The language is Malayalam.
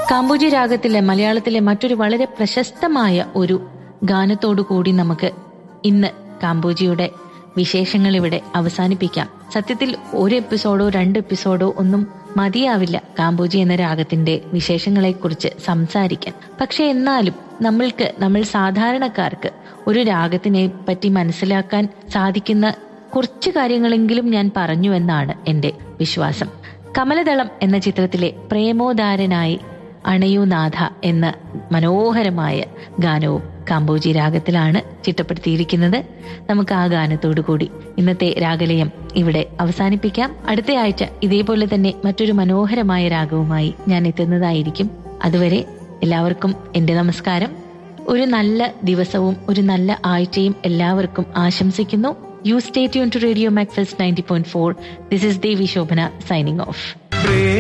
കാമ്പൂജി രാഗത്തിലെ മലയാളത്തിലെ മറ്റൊരു വളരെ പ്രശസ്തമായ ഒരു ഗാനത്തോടു കൂടി നമുക്ക് ഇന്ന് കാമ്പൂജിയുടെ വിശേഷങ്ങൾ ഇവിടെ അവസാനിപ്പിക്കാം സത്യത്തിൽ ഒരു എപ്പിസോഡോ രണ്ട് എപ്പിസോഡോ ഒന്നും മതിയാവില്ല കാമ്പൂജി എന്ന രാഗത്തിന്റെ വിശേഷങ്ങളെ കുറിച്ച് സംസാരിക്കാൻ പക്ഷെ എന്നാലും നമ്മൾക്ക് നമ്മൾ സാധാരണക്കാർക്ക് ഒരു രാഗത്തിനെ പറ്റി മനസ്സിലാക്കാൻ സാധിക്കുന്ന കുറച്ച് കാര്യങ്ങളെങ്കിലും ഞാൻ പറഞ്ഞു എന്നാണ് എന്റെ വിശ്വാസം കമലദളം എന്ന ചിത്രത്തിലെ പ്രേമോദാരനായി അണയുനാഥ എന്ന മനോഹരമായ ഗാനവും കാമ്പോജി രാഗത്തിലാണ് ചിട്ടപ്പെടുത്തിയിരിക്കുന്നത് നമുക്ക് ആ ഗാനത്തോടു കൂടി ഇന്നത്തെ രാഗലയം ഇവിടെ അവസാനിപ്പിക്കാം അടുത്ത ആഴ്ച ഇതേപോലെ തന്നെ മറ്റൊരു മനോഹരമായ രാഗവുമായി ഞാൻ എത്തുന്നതായിരിക്കും അതുവരെ എല്ലാവർക്കും എന്റെ നമസ്കാരം ഒരു നല്ല ദിവസവും ഒരു നല്ല ആഴ്ചയും എല്ലാവർക്കും ആശംസിക്കുന്നു you stay tune to radio Macfast ninety point four this is Devi Shobhana signing of